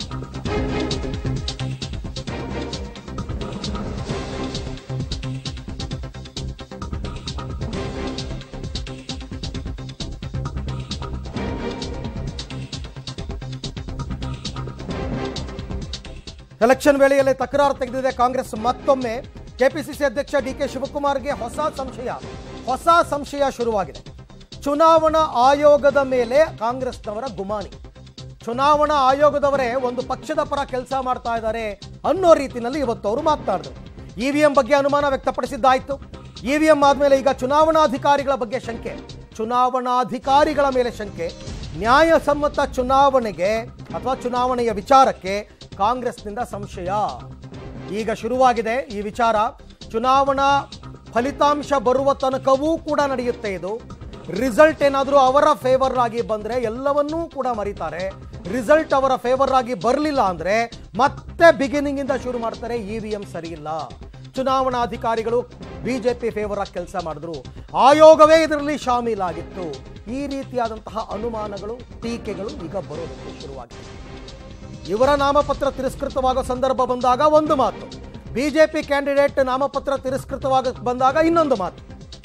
election ವೇಳೆಯಲ್ಲಿ ತಕರಾರು ತೆಗೆದಿದೆ ಕಾಂಗ್ರೆಸ್ ಮತ್ತೊಮ್ಮೆ ಕೆಪಿಸಿಸಿ ಅಧ್ಯಕ್ಷ ಡಿ ಕೆ ಶಿವಕುಮಾರ್ಗೆ ಹೊಸ ಸಂಶಯ ಹೊಸ ಸಂಶಯ ಶುರುವಾಗಿದೆ ಚುನಾವಣಾ ಆಯೋಗದ ಮೇಲೆ ಕಾಂಗ್ರೆಸ್ನವರ ಗುಮಾನಿ ಚುನಾವಣಾ ಆಯೋಗದವರೇ ಒಂದು ಪಕ್ಷದ ಪರ ಕೆಲಸ ಮಾಡ್ತಾ ಇದ್ದಾರೆ ಅನ್ನೋ ರೀತಿಯಲ್ಲಿ ಇವತ್ತು ಅವರು ಮಾತನಾಡಿದರು ಇವಿಎಂ ಬಗ್ಗೆ ಅನುಮಾನ ವ್ಯಕ್ತಪಡಿಸಿದ್ದಾಯ್ತು ಇವಿಎಂ ಆದ್ಮೇಲೆ ಈಗ ಚುನಾವಣಾಧಿಕಾರಿಗಳ ಬಗ್ಗೆ ಶಂಕೆ ಚುನಾವಣಾಧಿಕಾರಿಗಳ ಮೇಲೆ ಶಂಕೆ ನ್ಯಾಯಸಮ್ಮತ ಚುನಾವಣೆಗೆ ಅಥವಾ ಚುನಾವಣೆಯ ವಿಚಾರಕ್ಕೆ ಕಾಂಗ್ರೆಸ್ನಿಂದ ಸಂಶಯ ಈಗ ಶುರುವಾಗಿದೆ ಈ ವಿಚಾರ ಚುನಾವಣಾ ಫಲಿತಾಂಶ ಬರುವ ತನಕವೂ ಕೂಡ ನಡೆಯುತ್ತೆ ಇದು ರಿಸಲ್ಟ್ ಏನಾದರೂ ಅವರ ಫೇವರ್ ಆಗಿ ಬಂದರೆ ಎಲ್ಲವನ್ನೂ ಕೂಡ ಮರೀತಾರೆ ರಿಸಲ್ಟ್ ಅವರ ಫೇವರ್ ಆಗಿ ಬರಲಿಲ್ಲ ಅಂದರೆ ಮತ್ತೆ ಬಿಗಿನಿಂಗ್ ಇಂದ ಶುರು ಮಾಡ್ತಾರೆ ಇ ವಿ ಎಂ ಸರಿಯಿಲ್ಲ ಚುನಾವಣಾಧಿಕಾರಿಗಳು ಬಿಜೆಪಿ ಫೇವರ್ ಆಗಿ ಕೆಲಸ ಮಾಡಿದ್ರು ಆಯೋಗವೇ ಇದರಲ್ಲಿ ಶಾಮೀಲಾಗಿತ್ತು ಈ ರೀತಿಯಾದಂತಹ ಅನುಮಾನಗಳು ಟೀಕೆಗಳು ಈಗ ಬರೋದಕ್ಕೆ ಶುರುವಾಗಿದೆ ಇವರ ನಾಮಪತ್ರ ತಿರಸ್ಕೃತವಾಗೋ ಸಂದರ್ಭ ಬಂದಾಗ ಒಂದು ಮಾತು ಬಿಜೆಪಿ ಕ್ಯಾಂಡಿಡೇಟ್ ನಾಮಪತ್ರ ತಿರಸ್ಕೃತವಾಗ ಬಂದಾಗ ಇನ್ನೊಂದು ಮಾತು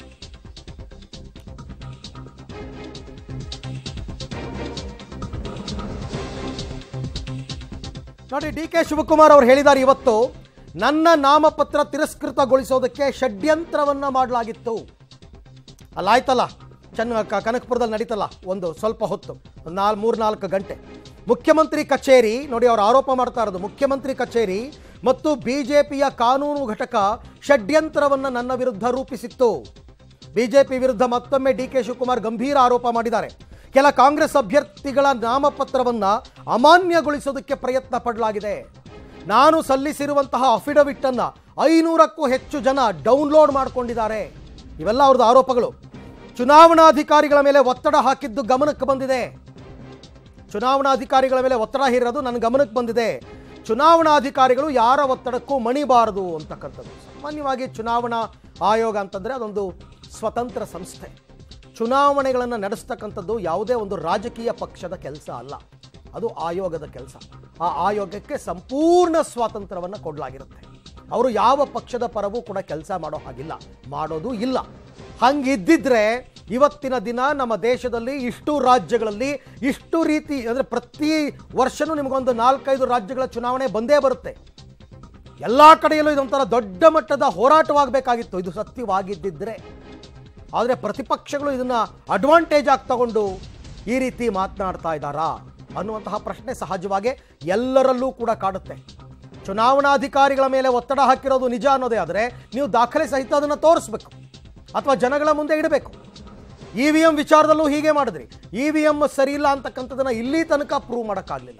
ನೋಡಿ ಡಿ ಕೆ ಶಿವಕುಮಾರ್ ಅವರು ಹೇಳಿದ್ದಾರೆ ಇವತ್ತು ನನ್ನ ನಾಮಪತ್ರ ತಿರಸ್ಕೃತಗೊಳಿಸೋದಕ್ಕೆ ಷಡ್ಯಂತ್ರವನ್ನ ಮಾಡಲಾಗಿತ್ತು ಅಲ್ಲ ಆಯ್ತಲ್ಲ ಚೆನ್ನ ಕ- ಕನಕಪುರದಲ್ಲಿ ನಡೀತಲ್ಲ ಒಂದು ಸ್ವಲ್ಪ ಹೊತ್ತು ಒಂದು ನಾಲ್ ಮೂರು ನಾಲ್ಕು ಗಂಟೆ ಮುಖ್ಯಮಂತ್ರಿ ಕಚೇರಿ ನೋಡಿ ಅವರು ಆರೋಪ ಮಾಡ್ತಾ ಇರೋದು ಮುಖ್ಯಮಂತ್ರಿ ಕಚೇರಿ ಮತ್ತು ಬಿಜೆಪಿಯ ಕಾನೂನು ಘಟಕ ಷಡ್ಯಂತ್ರವನ್ನು ನನ್ನ ವಿರುದ್ಧ ರೂಪಿಸಿತ್ತು ಬಿಜೆಪಿ ವಿರುದ್ಧ ಮತ್ತೊಮ್ಮೆ ಡಿ ಕೆ ಶಿವಕುಮಾರ್ ಗಂಭೀರ ಆರೋಪ ಮಾಡಿದ್ದಾರೆ ಕೆಲ ಕಾಂಗ್ರೆಸ್ ಅಭ್ಯರ್ಥಿಗಳ ನಾಮಪತ್ರವನ್ನ ಅಮಾನ್ಯಗೊಳಿಸೋದಕ್ಕೆ ಪ್ರಯತ್ನ ಪಡಲಾಗಿದೆ ನಾನು ಸಲ್ಲಿಸಿರುವಂತಹ ಅಫಿಡವಿಟ್ ಅನ್ನ ಐನೂರಕ್ಕೂ ಹೆಚ್ಚು ಜನ ಡೌನ್ಲೋಡ್ ಮಾಡಿಕೊಂಡಿದ್ದಾರೆ ಇವೆಲ್ಲ ಅವ್ರದ್ದು ಆರೋಪಗಳು ಚುನಾವಣಾಧಿಕಾರಿಗಳ ಮೇಲೆ ಒತ್ತಡ ಹಾಕಿದ್ದು ಗಮನಕ್ಕೆ ಬಂದಿದೆ ಚುನಾವಣಾಧಿಕಾರಿಗಳ ಮೇಲೆ ಒತ್ತಡ ಹೇರೋದು ನನ್ನ ಗಮನಕ್ಕೆ ಬಂದಿದೆ ಚುನಾವಣಾಧಿಕಾರಿಗಳು ಯಾರ ಒತ್ತಡಕ್ಕೂ ಮಣಿಬಾರದು ಅಂತಕ್ಕಂಥದ್ದು ಸಾಮಾನ್ಯವಾಗಿ ಚುನಾವಣಾ ಆಯೋಗ ಅಂತಂದರೆ ಅದೊಂದು ಸ್ವತಂತ್ರ ಸಂಸ್ಥೆ ಚುನಾವಣೆಗಳನ್ನು ನಡೆಸ್ತಕ್ಕಂಥದ್ದು ಯಾವುದೇ ಒಂದು ರಾಜಕೀಯ ಪಕ್ಷದ ಕೆಲಸ ಅಲ್ಲ ಅದು ಆಯೋಗದ ಕೆಲಸ ಆ ಆಯೋಗಕ್ಕೆ ಸಂಪೂರ್ಣ ಸ್ವಾತಂತ್ರ್ಯವನ್ನು ಕೊಡಲಾಗಿರುತ್ತೆ ಅವರು ಯಾವ ಪಕ್ಷದ ಪರವೂ ಕೂಡ ಕೆಲಸ ಮಾಡೋ ಹಾಗಿಲ್ಲ ಮಾಡೋದು ಇಲ್ಲ ಹಂಗಿದ್ದಿದ್ರೆ ಇವತ್ತಿನ ದಿನ ನಮ್ಮ ದೇಶದಲ್ಲಿ ಇಷ್ಟು ರಾಜ್ಯಗಳಲ್ಲಿ ಇಷ್ಟು ರೀತಿ ಅಂದರೆ ಪ್ರತಿ ವರ್ಷನೂ ನಿಮಗೊಂದು ನಾಲ್ಕೈದು ರಾಜ್ಯಗಳ ಚುನಾವಣೆ ಬಂದೇ ಬರುತ್ತೆ ಎಲ್ಲ ಕಡೆಯಲ್ಲೂ ಇದೊಂಥರ ದೊಡ್ಡ ಮಟ್ಟದ ಹೋರಾಟವಾಗಬೇಕಾಗಿತ್ತು ಇದು ಸತ್ಯವಾಗಿದ್ದಿದ್ರೆ ಆದರೆ ಪ್ರತಿಪಕ್ಷಗಳು ಇದನ್ನ ಅಡ್ವಾಂಟೇಜ್ ಆಗಿ ತಗೊಂಡು ಈ ರೀತಿ ಮಾತನಾಡ್ತಾ ಇದ್ದಾರಾ ಅನ್ನುವಂತಹ ಪ್ರಶ್ನೆ ಸಹಜವಾಗಿ ಎಲ್ಲರಲ್ಲೂ ಕೂಡ ಕಾಡುತ್ತೆ ಚುನಾವಣಾಧಿಕಾರಿಗಳ ಮೇಲೆ ಒತ್ತಡ ಹಾಕಿರೋದು ನಿಜ ಅನ್ನೋದೇ ಆದರೆ ನೀವು ದಾಖಲೆ ಸಹಿತ ಅದನ್ನು ತೋರಿಸ್ಬೇಕು ಅಥವಾ ಜನಗಳ ಮುಂದೆ ಇಡಬೇಕು ಇ ವಿ ಎಂ ವಿಚಾರದಲ್ಲೂ ಹೀಗೆ ಮಾಡಿದ್ರಿ ಇ ವಿ ಎಂ ಸರಿ ಇಲ್ಲ ಅಂತಕ್ಕಂಥದ್ದನ್ನ ಇಲ್ಲಿ ತನಕ ಪ್ರೂವ್ ಮಾಡೋಕ್ಕಾಗಲಿಲ್ಲ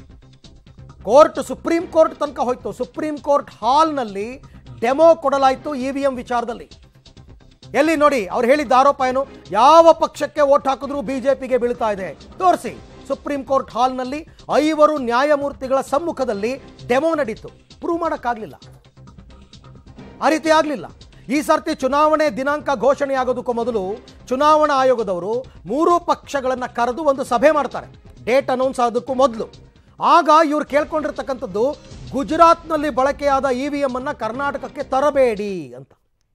ಕೋರ್ಟ್ ಸುಪ್ರೀಂ ಕೋರ್ಟ್ ತನಕ ಹೋಯ್ತು ಸುಪ್ರೀಂ ಕೋರ್ಟ್ ಹಾಲ್ನಲ್ಲಿ ಡೆಮೋ ಕೊಡಲಾಯಿತು ಇ ವಿ ಎಂ ವಿಚಾರದಲ್ಲಿ ಎಲ್ಲಿ ನೋಡಿ ಅವ್ರು ಹೇಳಿದ್ದ ಆರೋಪ ಏನು ಯಾವ ಪಕ್ಷಕ್ಕೆ ಓಟ್ ಹಾಕಿದ್ರು ಬಿಜೆಪಿಗೆ ಬೀಳ್ತಾ ಇದೆ ತೋರಿಸಿ ಸುಪ್ರೀಂ ಕೋರ್ಟ್ ಹಾಲ್ನಲ್ಲಿ ಐವರು ನ್ಯಾಯಮೂರ್ತಿಗಳ ಸಮ್ಮುಖದಲ್ಲಿ ಡೆಮೋ ನಡೀತು ಪ್ರೂವ್ ಮಾಡೋಕ್ಕಾಗಲಿಲ್ಲ ಆ ರೀತಿ ಆಗಲಿಲ್ಲ ಈ ಸರ್ತಿ ಚುನಾವಣೆ ದಿನಾಂಕ ಘೋಷಣೆಯಾಗೋದಕ್ಕೂ ಮೊದಲು ಚುನಾವಣಾ ಆಯೋಗದವರು ಮೂರೂ ಪಕ್ಷಗಳನ್ನು ಕರೆದು ಒಂದು ಸಭೆ ಮಾಡ್ತಾರೆ ಡೇಟ್ ಅನೌನ್ಸ್ ಆಗೋದಕ್ಕೂ ಮೊದಲು ಆಗ ಇವ್ರು ಕೇಳ್ಕೊಂಡಿರ್ತಕ್ಕಂಥದ್ದು ಗುಜರಾತ್ನಲ್ಲಿ ಬಳಕೆಯಾದ ಇ ವಿ ಎಂ ಅನ್ನ ಕರ್ನಾಟಕಕ್ಕೆ ತರಬೇಡಿ ಅಂತ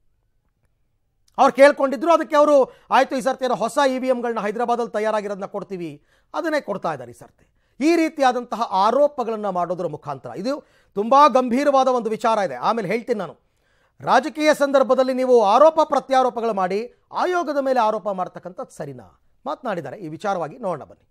ಅವ್ರು ಕೇಳ್ಕೊಂಡಿದ್ರು ಅದಕ್ಕೆ ಅವರು ಆಯಿತು ಈ ಸರ್ತಿ ಏನೋ ಹೊಸ ಇ ವಿ ಎಮ್ಗಳನ್ನ ಹೈದರಾಬಾದಲ್ಲಿ ತಯಾರಾಗಿರೋದನ್ನ ಕೊಡ್ತೀವಿ ಅದನ್ನೇ ಕೊಡ್ತಾ ಇದ್ದಾರೆ ಈ ಸರ್ತಿ ಈ ರೀತಿಯಾದಂತಹ ಆರೋಪಗಳನ್ನು ಮಾಡೋದ್ರ ಮುಖಾಂತರ ಇದು ತುಂಬ ಗಂಭೀರವಾದ ಒಂದು ವಿಚಾರ ಇದೆ ಆಮೇಲೆ ಹೇಳ್ತೀನಿ ನಾನು ರಾಜಕೀಯ ಸಂದರ್ಭದಲ್ಲಿ ನೀವು ಆರೋಪ ಪ್ರತ್ಯಾರೋಪಗಳು ಮಾಡಿ ಆಯೋಗದ ಮೇಲೆ ಆರೋಪ ಮಾಡ್ತಕ್ಕಂಥದ್ದು ಸರಿನಾ ಮಾತನಾಡಿದ್ದಾರೆ ಈ ವಿಚಾರವಾಗಿ ನೋಡೋಣ ಬನ್ನಿ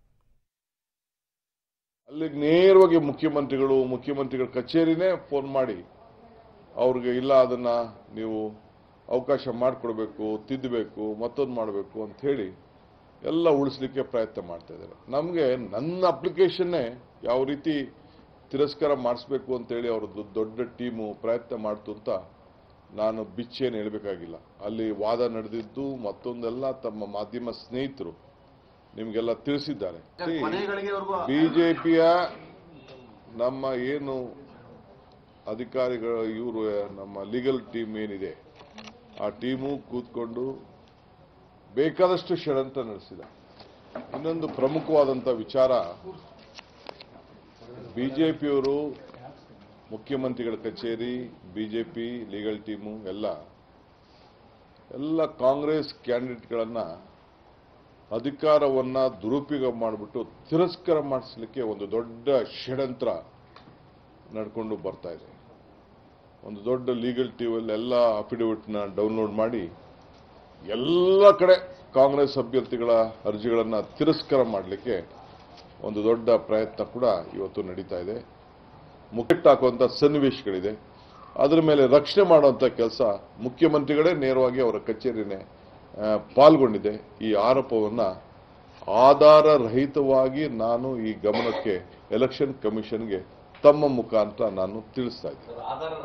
ಅಲ್ಲಿಗೆ ನೇರವಾಗಿ ಮುಖ್ಯಮಂತ್ರಿಗಳು ಮುಖ್ಯಮಂತ್ರಿಗಳ ಕಚೇರಿನೇ ಫೋನ್ ಮಾಡಿ ಅವ್ರಿಗೆ ಇಲ್ಲ ಅದನ್ನ ನೀವು ಅವಕಾಶ ಮಾಡಿಕೊಡ್ಬೇಕು ತಿದ್ದಬೇಕು ಮತ್ತೊಂದು ಮಾಡಬೇಕು ಅಂತ ಹೇಳಿ ಎಲ್ಲ ಉಳಿಸ್ಲಿಕ್ಕೆ ಪ್ರಯತ್ನ ಮಾಡ್ತಾ ಇದ್ದಾರೆ ನಮಗೆ ನನ್ನ ಅಪ್ಲಿಕೇಶನ್ನೇ ಯಾವ ರೀತಿ ತಿರಸ್ಕಾರ ಮಾಡಿಸ್ಬೇಕು ಅಂತೇಳಿ ಅವ್ರದ್ದು ದೊಡ್ಡ ಟೀಮು ಪ್ರಯತ್ನ ಮಾಡ್ತು ಅಂತ ನಾನು ಬಿಚ್ಚೇನು ಹೇಳಬೇಕಾಗಿಲ್ಲ ಅಲ್ಲಿ ವಾದ ನಡೆದಿದ್ದು ಮತ್ತೊಂದೆಲ್ಲ ತಮ್ಮ ಮಾಧ್ಯಮ ಸ್ನೇಹಿತರು ನಿಮಗೆಲ್ಲ ತಿಳಿಸಿದ್ದಾರೆ ಬಿಜೆಪಿಯ ನಮ್ಮ ಏನು ಅಧಿಕಾರಿಗಳು ಇವರು ನಮ್ಮ ಲೀಗಲ್ ಟೀಮ್ ಏನಿದೆ ಆ ಟೀಮು ಕೂತ್ಕೊಂಡು ಬೇಕಾದಷ್ಟು ಷಡ್ಯಂತ್ರ ನಡೆಸಿದ ಇನ್ನೊಂದು ಪ್ರಮುಖವಾದಂಥ ವಿಚಾರ ಬಿಜೆಪಿಯವರು ಮುಖ್ಯಮಂತ್ರಿಗಳ ಕಚೇರಿ ಬಿಜೆಪಿ ಲೀಗಲ್ ಟೀಮು ಎಲ್ಲ ಎಲ್ಲ ಕಾಂಗ್ರೆಸ್ ಕ್ಯಾಂಡಿಡೇಟ್ಗಳನ್ನ ಅಧಿಕಾರವನ್ನ ದುರುಪಯೋಗ ಮಾಡಿಬಿಟ್ಟು ತಿರಸ್ಕಾರ ಮಾಡಿಸ್ಲಿಕ್ಕೆ ಒಂದು ದೊಡ್ಡ ಷಡ್ಯಂತ್ರ ನಡ್ಕೊಂಡು ಬರ್ತಾ ಇದೆ ಒಂದು ದೊಡ್ಡ ಲೀಗಲ್ ಟೀಮಲ್ಲಿ ಎಲ್ಲ ಅಫಿಡವಿಟ್ನ ಡೌನ್ಲೋಡ್ ಮಾಡಿ ಎಲ್ಲ ಕಡೆ ಕಾಂಗ್ರೆಸ್ ಅಭ್ಯರ್ಥಿಗಳ ಅರ್ಜಿಗಳನ್ನು ತಿರಸ್ಕಾರ ಮಾಡಲಿಕ್ಕೆ ಒಂದು ದೊಡ್ಡ ಪ್ರಯತ್ನ ಕೂಡ ಇವತ್ತು ನಡೀತಾ ಇದೆ ಮುಕ್ಕೆಟ್ಟಾಕುವಂಥ ಸನ್ನಿವೇಶಗಳಿದೆ ಅದರ ಮೇಲೆ ರಕ್ಷಣೆ ಮಾಡುವಂಥ ಕೆಲಸ ಮುಖ್ಯಮಂತ್ರಿಗಳೇ ನೇರವಾಗಿ ಅವರ ಕಚೇರಿನೇ ಆ, ಪಾಲ್ಗೊಂಡಿದೆ ಈ ಆರೋಪವನ್ನು ಆಧಾರ ರಹಿತವಾಗಿ ನಾನು ಈ ಗಮನಕ್ಕೆ ಎಲೆಕ್ಷನ್ ಕಮಿಷನ್ಗೆ ತಮ್ಮ ಮುಖಾಂತರ ನಾನು ತಿಳಿಸ್ತಾ ಇದ್ದೀನಿ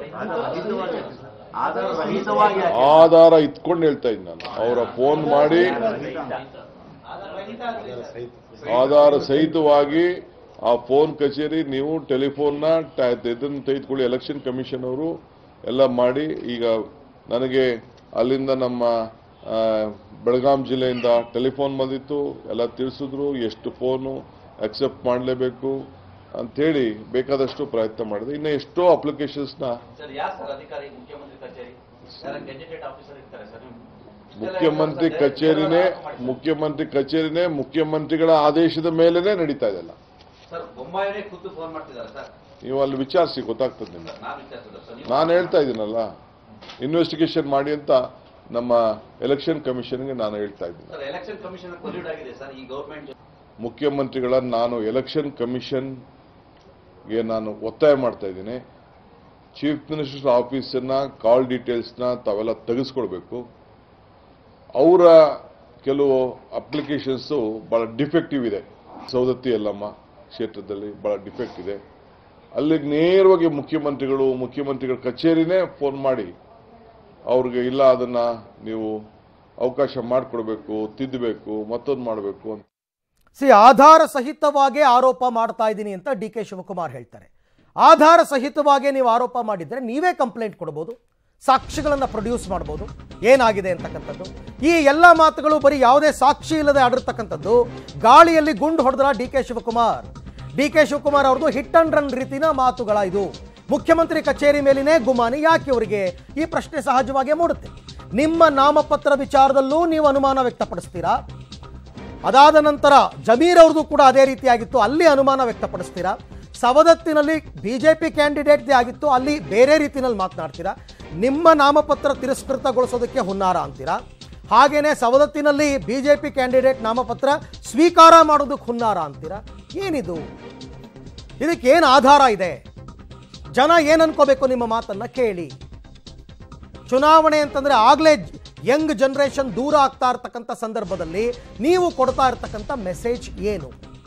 ಆಧಾರ ರಹಿತವಾಗಿ ಆಧಾರ ಇಟ್ಕೊಂಡು ಹೇಳ್ತಾ ಇದ್ದೀನಿ ನಾನು ಅವರ ಫೋನ್ ಮಾಡಿ ಆಧಾರ ಸಹಿತವಾಗಿ ಆ ಫೋನ್ ಕಚೇರಿ ನೀವು ಟೆಲಿಫೋನ್ನ ಟ- ಇದನ್ನ ತೆಗೆದುಕೊಳ್ಳಿ ಎಲೆಕ್ಷನ್ ಕಮಿಷನ್ ಅವರು ಎಲ್ಲ ಮಾಡಿ ಈಗ ನನಗೆ ಅಲ್ಲಿಂದ ನಮ್ಮ ಆ, ಬೆಳಗಾಂ ಜಿಲ್ಲೆಯಿಂದ ಟೆಲಿಫೋನ್ ಬಂದಿತ್ತು ಎಲ್ಲ ತಿಳಿಸಿದ್ರು ಎಷ್ಟು ಫೋನು ಅಕ್ಸೆಪ್ಟ್ ಮಾಡಲೇಬೇಕು ಅಂಥೇಳಿ ಬೇಕಾದಷ್ಟು ಪ್ರಯತ್ನ ಮಾಡಿದೆ ಇನ್ನು ಎಷ್ಟೋ ಅಪ್ಲಿಕೇಶನ್ಸ್ನ ಸರ್ ಯಾರು ಸರ್ ಅಧಿಕಾರಿ ಮುಖ್ಯಮಂತ್ರಿ ಕಚೇರಿ ಯಾರ ಗೆಜೆಟೆಡ್ ಆಫೀಸರ್ ಇರ್ತಾರೆ ಸರ್ ಮುಖ್ಯಮಂತ್ರಿ ಕಚೇರಿನೇ ಮುಖ್ಯಮಂತ್ರಿ ಕಚೇರಿನೇ ಮುಖ್ಯಮಂತ್ರಿಗಳ ಆದೇಶದ ಮೇಲೆನೆ ನಡೀತಾ ಇದೆಲ್ಲ ಸರ್ ಬೊಮ್ಮಾಯಿನೇ ಖುದ್ದು ಫೋನ್ ಮಾಡ್ತಿದ್ದಾರೆ ಸರ್ ನೀವು ಅಲ್ಲಿ ವಿಚಾರಿಸಿ ಗೊತ್ತಾಗ್ತದೆ ನಿಮ್ಗೆ ನಾನು ವಿಚಾರಿಸಿದ ಸರ್ ನೀವು ನಾನು ಹೇಳ್ತಾ ಇದ್ದೀನಲ್ಲ ಇನ್ವೆಸ್ಟಿಗೇಷನ್ ಮಾಡಿ ಅಂತ ನಮ್ಮ ಎಲೆಕ್ಷನ್ ಕಮಿಷನ್ಗೆ ನಾನು ಹೇಳ್ತಾ ಇದ್ದೀನಿ ಸರ್ ಎಲೆಕ್ಷನ್ ಕಮಿಷನ್ ಕೊಲ್ಯೂಡ್ ಆಗಿದೆ ಸರ್ ಈ ಗೌರ್ಮೆಂಟ್ ಮುಖ್ಯಮಂತ್ರಿಗಳ ನಾನು ಎಲೆಕ್ಷನ್ ಕಮಿಷನ್ಗೆ ನಾನು ಒತ್ತಾಯ ಮಾಡ್ತಾ ಇದ್ದೀನಿ ಚೀಫ್ ಮಿನಿಸ್ಟರ್ ಆಫೀಸನ್ನ ಕಾಲ್ ಡೀಟೇಲ್ಸ್ನ ತಾವೆಲ್ಲ ತೆಗೆಸ್ಕೊಳ್ಬೇಕು ಅವರ ಕೆಲವು ಅಪ್ಲಿಕೇಶನ್ಸು ಭಾಳ ಡಿಫೆಕ್ಟಿವ್ ಇದೆ ಸೌದತ್ತಿ ಯಲ್ಲಮ್ಮ ಕ್ಷೇತ್ರದಲ್ಲಿ ಭಾಳ ಡಿಫೆಕ್ಟ್ ಇದೆ ಅಲ್ಲಿಗೆ ನೇರವಾಗಿ ಮುಖ್ಯಮಂತ್ರಿಗಳು ಮುಖ್ಯಮಂತ್ರಿಗಳ ಕಚೇರಿನೇ ಫೋನ್ ಮಾಡಿ ಅವ್ರಿಗೆ ಇಲ್ಲ ಅದನ್ನ ನೀವು ಅವಕಾಶ ಮಾಡಿಕೊಡ್ಬೇಕು ತಿದ್ದಬೇಕು ಮತ್ತೊಂದು ಮಾಡಬೇಕು ಅಂತ ಸಿ ಆಧಾರ ಸಹಿತವಾಗೇ ಆರೋಪ ಮಾಡ್ತಾ ಇದ್ದೀನಿ ಅಂತ ಡಿ ಕೆ ಶಿವಕುಮಾರ್ ಹೇಳ್ತಾರೆ ಆಧಾರ ಸಹಿತವಾಗೇ ನೀವು ಆರೋಪ ಮಾಡಿದ್ರೆ ನೀವೇ ಕಂಪ್ಲೇಂಟ್ ಕೊಡ್ಬೋದು ಸಾಕ್ಷಿಗಳನ್ನು ಪ್ರೊಡ್ಯೂಸ್ ಮಾಡ್ಬೋದು ಏನಾಗಿದೆ ಅಂತಕ್ಕಂಥದ್ದು ಈ ಎಲ್ಲ ಮಾತುಗಳು ಬರೀ ಯಾವುದೇ ಸಾಕ್ಷಿ ಇಲ್ಲದೆ ಆಡಿರ್ತಕ್ಕಂಥದ್ದು ಗಾಳಿಯಲ್ಲಿ ಗುಂಡು ಹೊಡೆದ್ರ D K Shivakumar D K Shivakumar ಅವ್ರದ್ದು ಹಿಟ್ ಅಂಡ್ ರನ್ ರೀತಿನ ಮಾತುಗಳ ಇದು ಮುಖ್ಯಮಂತ್ರಿ ಕಚೇರಿ ಮೇಲಿನೇ ಗುಮಾನಿ ಯಾಕೆ ಅವರಿಗೆ ಈ ಪ್ರಶ್ನೆ ಸಹಜವಾಗಿ ಮೂಡುತ್ತೆ ನಿಮ್ಮ ನಾಮಪತ್ರ ವಿಚಾರದಲ್ಲೂ ನೀವು ಅನುಮಾನ ವ್ಯಕ್ತಪಡಿಸ್ತೀರಾ ಅದಾದ ನಂತರ ಜಮೀರ್ ಅವ್ರದ್ದು ಕೂಡ ಅದೇ ರೀತಿಯಾಗಿತ್ತು ಅಲ್ಲಿ ಅನುಮಾನ ವ್ಯಕ್ತಪಡಿಸ್ತೀರಾ ಸವದತ್ತಿನಲ್ಲಿ ಬಿಜೆಪಿ ಕ್ಯಾಂಡಿಡೇಟ್ದೇ ಆಗಿತ್ತು ಅಲ್ಲಿ ಬೇರೆ ರೀತಿಯಲ್ಲಿ ಮಾತನಾಡ್ತೀರಾ ನಿಮ್ಮ ನಾಮಪತ್ರ ತಿರಸ್ಕೃತಗೊಳಿಸೋದಕ್ಕೆ ಹುನ್ನಾರ ಅಂತೀರಾ ಹಾಗೇನೆ ಸವದತ್ತಿನಲ್ಲಿ ಬಿಜೆಪಿ ಕ್ಯಾಂಡಿಡೇಟ್ ನಾಮಪತ್ರ ಸ್ವೀಕಾರ ಮಾಡೋದಕ್ಕೆ ಹುನ್ನಾರ ಅಂತೀರಾ ಏನಿದು ಇದಕ್ಕೆ ಏನು ಆಧಾರ ಇದೆ ಜನ ಏನು ಅನ್ಕೋಬೇಕು ನಿಮ್ಮ ಮಾತನ್ನ ಕೇಳಿ ಚುನಾವಣೆ ಅಂತಂದ್ರೆ ಆಗ್ಲೇ ಯಂಗ್ ಜನರೇಷನ್ ದೂರ ಆಗ್ತಾ ಇರ್ತಕ್ಕಂಥ ಸಂದರ್ಭದಲ್ಲಿ ನೀವು ಕೊಡ್ತಾ ಇರ್ತಕ್ಕಂಥ ಮೆಸೇಜ್ ಏನು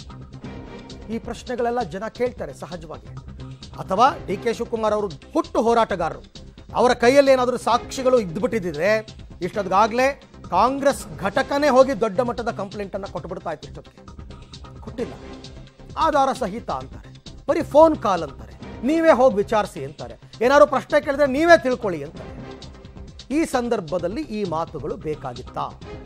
ಈ ಪ್ರಶ್ನೆಗಳೆಲ್ಲ ಜನ ಕೇಳ್ತಾರೆ ಸಹಜವಾಗಿ ಅಥವಾ ಡಿ ಕೆ ಶಿವಕುಮಾರ್ ಅವರು ಹುಟ್ಟು ಹೋರಾಟಗಾರರು ಅವರ ಕೈಯಲ್ಲಿ ಏನಾದರೂ ಸಾಕ್ಷಿಗಳು ಇದ್ದುಬಿಟ್ಟಿದ್ರೆ ಇಷ್ಟೊತ್ತಿಗಾಗಲೇ ಕಾಂಗ್ರೆಸ್ ಘಟಕನೇ ಹೋಗಿ ದೊಡ್ಡ ಮಟ್ಟದ ಕಂಪ್ಲೇಂಟನ್ನು ಕೊಟ್ಬಿಡ್ತಾ ಇತ್ತು ಇಷ್ಟೊತ್ತಿಗೆ ಕೊಟ್ಟಿಲ್ಲ ಆಧಾರ ಸಹಿತ ಅಂತಾರೆ ಬರೀ ಫೋನ್ ಕಾಲ್ ಅಂತಾರೆ ನೀವೇ ಹೋಗಿ ವಿಚಾರಿಸಿ ಅಂತಾರೆ ಏನಾದ್ರು ಪ್ರಶ್ನೆ ಕೇಳಿದ್ರೆ ನೀವೇ ತಿಳ್ಕೊಳ್ಳಿ ಅಂತಾರೆ ಈ ಸಂದರ್ಭದಲ್ಲಿ ಈ ಮಾತುಗಳು ಬೇಕಾಗಿತ್ತಾ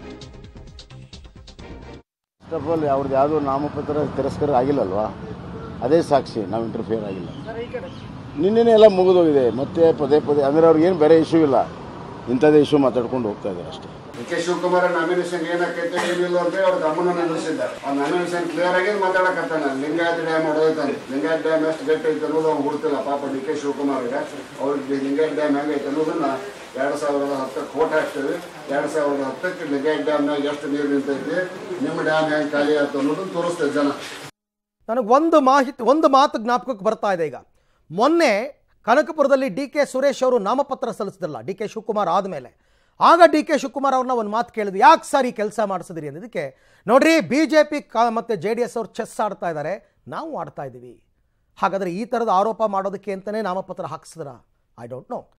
ಫಸ್ಟ್ ಆಫ್ ಆಲ್ ಅವ್ರದ್ದು ಯಾವುದೋ ನಾಮಪತ್ರ ತಿರಸ್ಕಾರ ಆಗಿಲ್ಲಲ್ವಾ ಅದೇ ಸಾಕ್ಷಿ ನಾವು ಇಂಟರ್ಫಿಯರ್ ಆಗಿಲ್ಲ ನಿನ್ನೆನೇ ಎಲ್ಲ ಮುಗಿದೋಗಿದೆ ಮತ್ತೆ ಪದೇ ಪದೇ ಅಂದರೆ ಅವ್ರಿಗೆ ಏನು ಬೇರೆ ಇಶ್ಯೂ ಇಲ್ಲ ಇಂಥದ್ದೇ ಇಶ್ಯೂ ಮಾತಾಡ್ಕೊಂಡು ಹೋಗ್ತಾ ಇದ್ದಾರೆ ಅಷ್ಟೇ ಡಿ ಕೆ ಶಿವಕುಮಾರ್ ನಾಮಿನೇಷನ್ ಏನಕ್ಕೈತೆ ಏನಿಲ್ಲ ಅಂತ ಅವ್ರ ಗಮನ ನಿಲ್ಲಿಸಿದ್ದಾರೆ ಆ ನಾಮಿನೇಷನ್ ಕ್ಲಿಯರ್ ಆಗಿ ಮಾತಾಡಕತ್ತಾನ ಲಿಂಗಾಯತ್ ಡ್ಯಾಮ್ ಹೊಡೆದೈತಾನೆ ಲಿಂಗಾಯತ್ ಡ್ಯಾಮ್ ಎಷ್ಟು ಗಟ್ಟಿ ಐತೆ ಅನ್ನೋದು ಅವ್ನು ಗೊತ್ತಿಲ್ಲ ಪಾಪ ಡಿ ಕೆ ಶಿವಕುಮಾರ್ಗೆ ಅವ್ರಿಗೆ ಲಿಂಗಾಯತ್ ಡ್ಯಾಮ್ ಹೆಂಗೈತೆ ಅನ್ನೋದನ್ನ ಎರಡು ಸಾವಿರದ ಹತ್ತಕ್ಕೆ ಕೋಟ್ ಹಾಕ್ತೀವಿ ಎರಡು ಸಾವಿರದ ಹತ್ತಕ್ಕೆ ಲಿಂಗಾಯತ್ ಡ್ಯಾಮ್ನಾಗ ಎಷ್ಟು ನೀರು ನಿಂತೈತಿ ನಿಮ್ಮ ಡ್ಯಾಮ್ ಹೆಂಗೆ ಖಾಲಿ ಆಯ್ತು ಅನ್ನೋದನ್ನ ತೋರಿಸ್ತೇವೆ ಜನ ನನಗೆ ಒಂದು ಮಾಹಿತಿ ಒಂದು ಮಾತು ಜ್ಞಾಪಕಕ್ಕೆ ಬರ್ತಾ ಇದೆ ಈಗ ಮೊನ್ನೆ ಕನಕಪುರದಲ್ಲಿ ಡಿ ಕೆ ಸುರೇಶ್ ಅವರು ನಾಮಪತ್ರ ಸಲ್ಲಿಸಿದ್ರಲ್ಲ ಡಿ ಕೆ ಶಿವಕುಮಾರ್ ಆದಮೇಲೆ ಆಗ ಡಿ ಕೆ ಶಿವಕುಮಾರ್ ಅವ್ರನ್ನ ಒಂದು ಮಾತು ಕೇಳಿದ್ರು ಯಾಕೆ ಸರ್ ಈ ಕೆಲಸ ಮಾಡಿಸಿದ್ರಿ ಅನ್ನೋದಕ್ಕೆ ನೋಡ್ರಿ ಬಿ ಜೆ ಪಿ ಕಾ ಮತ್ತು ಜೆ ಡಿ ಎಸ್ ಅವ್ರು ಚೆಸ್ ಆಡ್ತಾ ಇದ್ದಾರೆ ನಾವು ಆಡ್ತಾ ಇದ್ದೀವಿ ಹಾಗಾದರೆ ಈ ಥರದ ಆರೋಪ ಮಾಡೋದಕ್ಕೆ ಅಂತಲೇ ನಾಮಪತ್ರ ಹಾಕ್ಸಿದ್ರ ಐ ಡೋಂಟ್ ನೋ